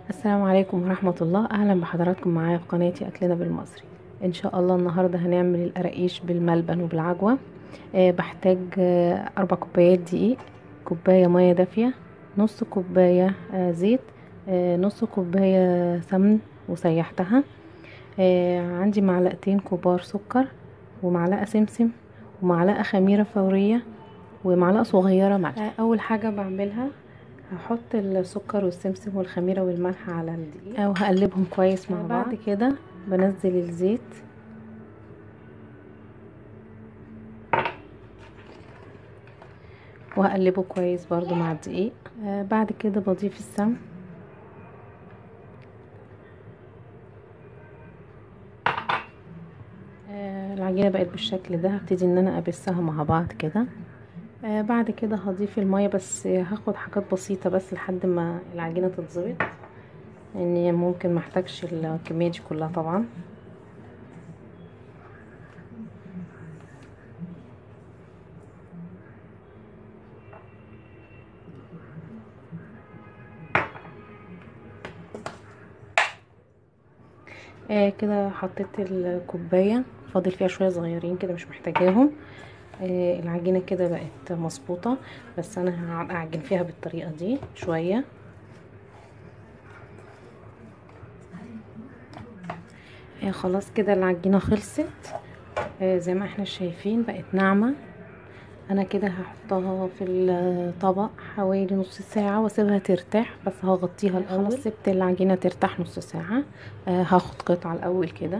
السلام عليكم ورحمة الله أهلا بحضراتكم معايا في قناتي أكلنا بالمصري إن شاء الله النهاردة هنعمل القراقيش بالملبن وبالعجوة أه بحتاج أه أربع كوبايات دقيق كوباية مية دافية نص كوباية أه زيت أه نص كوباية سمن وسيحتها أه عندي معلقتين كبار سكر ومعلقة سمسم ومعلقة خميرة فورية ومعلقة صغيرة ملح أه أول حاجة بعملها هحط السكر والسمسم والخميرة والملح على الدقيق وهقلبهم كويس مع بعض بعد كده بنزل الزيت وهقلبه كويس برضو مع الدقيق آه بعد كده بضيف السمن آه العجينة بقت بالشكل ده هبتدي ان انا ابسها مع بعض كده آه بعد كده هضيف المية بس هاخد حاجات بسيطة بس لحد ما العجينة تتظبط يعني ممكن محتاجش الكمية دي كلها طبعا آه كده حطيت الكوباية فاضل فيها شوية صغيرين كده مش محتاجاهم آه العجينة كده بقت مظبوطة بس انا هعجن فيها بالطريقة دي شوية آه خلاص كده العجينة خلصت آه زي ما احنا شايفين بقت ناعمة انا كده هحطها في الطبق حوالي نص ساعة واسيبها ترتاح بس هغطيها الاول خلاص سبت العجينة ترتاح نص ساعة آه هاخد قطعة الاول كده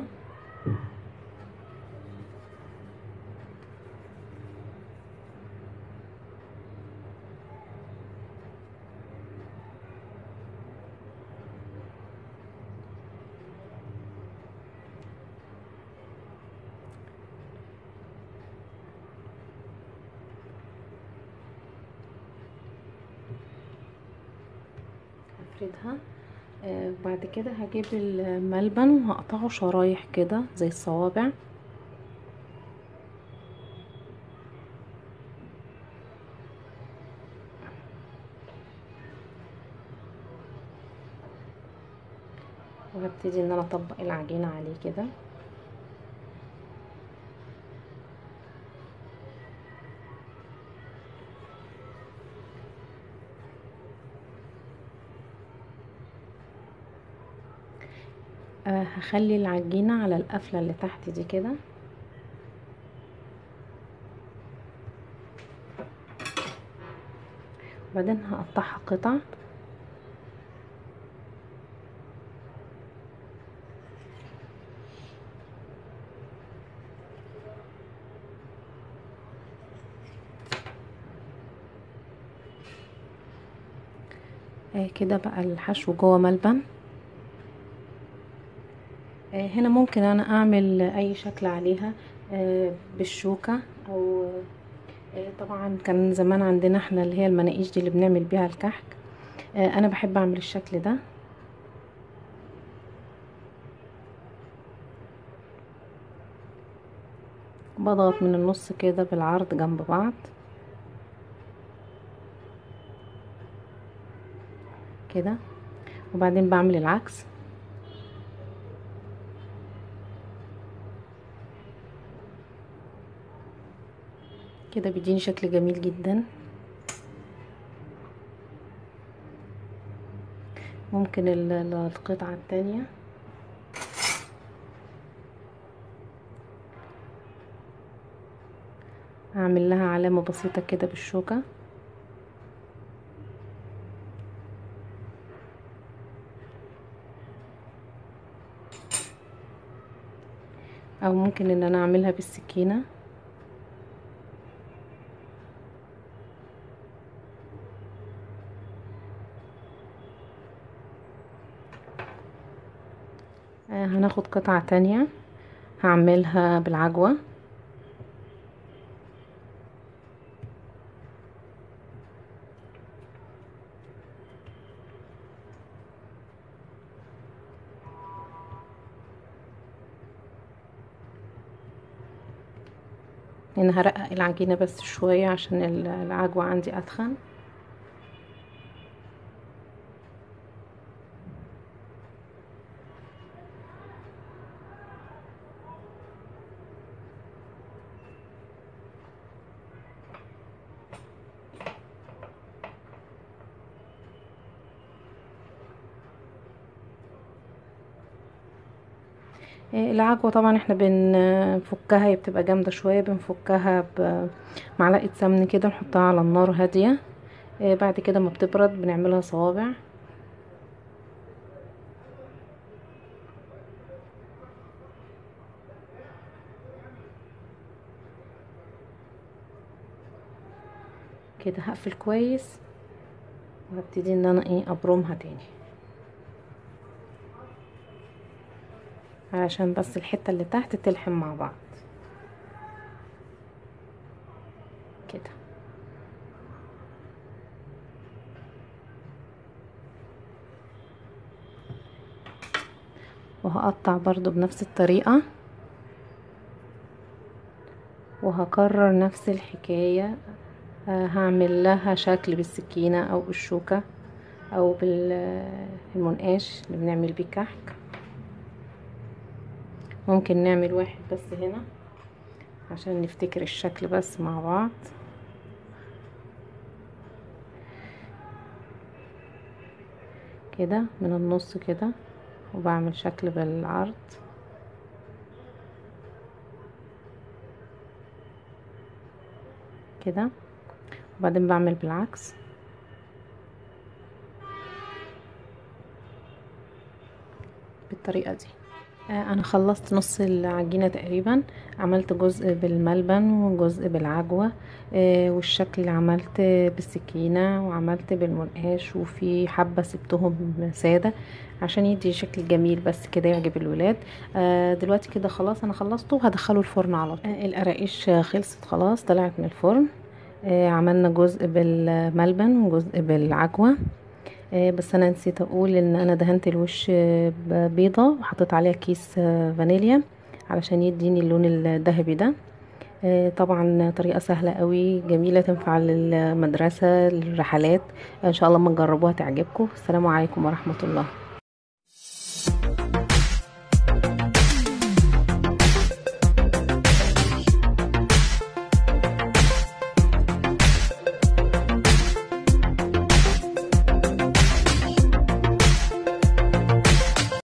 هفردها آه بعد كده هجيب الملبن وهقطعه شرايح كده زي الصوابع وهبتدي ان انا اطبق العجينة عليه كده آه هخلي العجينة على القفلة اللي تحت دي كده وبعدين هقطعها قطع آه كده بقى الحشو جوه ملبن هنا ممكن انا اعمل اي شكل عليها بالشوكة او طبعا كان زمان عندنا احنا اللي هي المناقيش دي اللي بنعمل بيها الكحك انا بحب اعمل الشكل ده بضغط من النص كده بالعرض جنب بعض كده وبعدين بعمل العكس كده بيديني شكل جميل جدا ممكن القطعة التانية اعمل لها علامة بسيطة كده بالشوكة او ممكن ان انا اعملها بالسكينة هناخد قطعة تانية هعملها بالعجوة هنا هرقق العجينة بس شوية عشان العجوة عندي أتخن آه، العجوة طبعا احنا بنفكها هي بتبقى جامدة شوية بنفكها بمعلقة سمن كده نحطها على النار هادية آه، بعد كده ما بتبرد بنعملها صوابع كده هقفل كويس وهبتدي ان انا ايه ابرمها تاني علشان بس الحتة اللي تحت تلحم مع بعض كده وهقطع برضو بنفس الطريقة وهكرر نفس الحكاية هعمل لها شكل بالسكينة او بالشوكة او بالمنقاش اللي بنعمل بيه كحك ممكن نعمل واحد بس هنا عشان نفتكر الشكل بس مع بعض كده من النص كده وبعمل شكل بالعرض كده وبعدين بعمل بالعكس بالطريقة دي انا خلصت نص العجينة تقريبا عملت جزء بالملبن وجزء بالعجوة والشكل اللي عملت بالسكينة وعملت بالمنقاش وفي حبة سبتهم سادة عشان يدي شكل جميل بس كده يعجب الولاد دلوقتي كده خلاص انا خلصته وهدخله الفرن على طول القراقيش خلصت خلاص طلعت من الفرن عملنا جزء بالملبن وجزء بالعجوة بس انا نسيت اقول ان انا دهنت الوش بيضة وحطيت عليها كيس فانيليا علشان يديني اللون الذهبي ده طبعا طريقة سهلة قوي جميلة تنفع للمدرسة للرحلات ان شاء الله ما تجربوها تعجبكم السلام عليكم ورحمة الله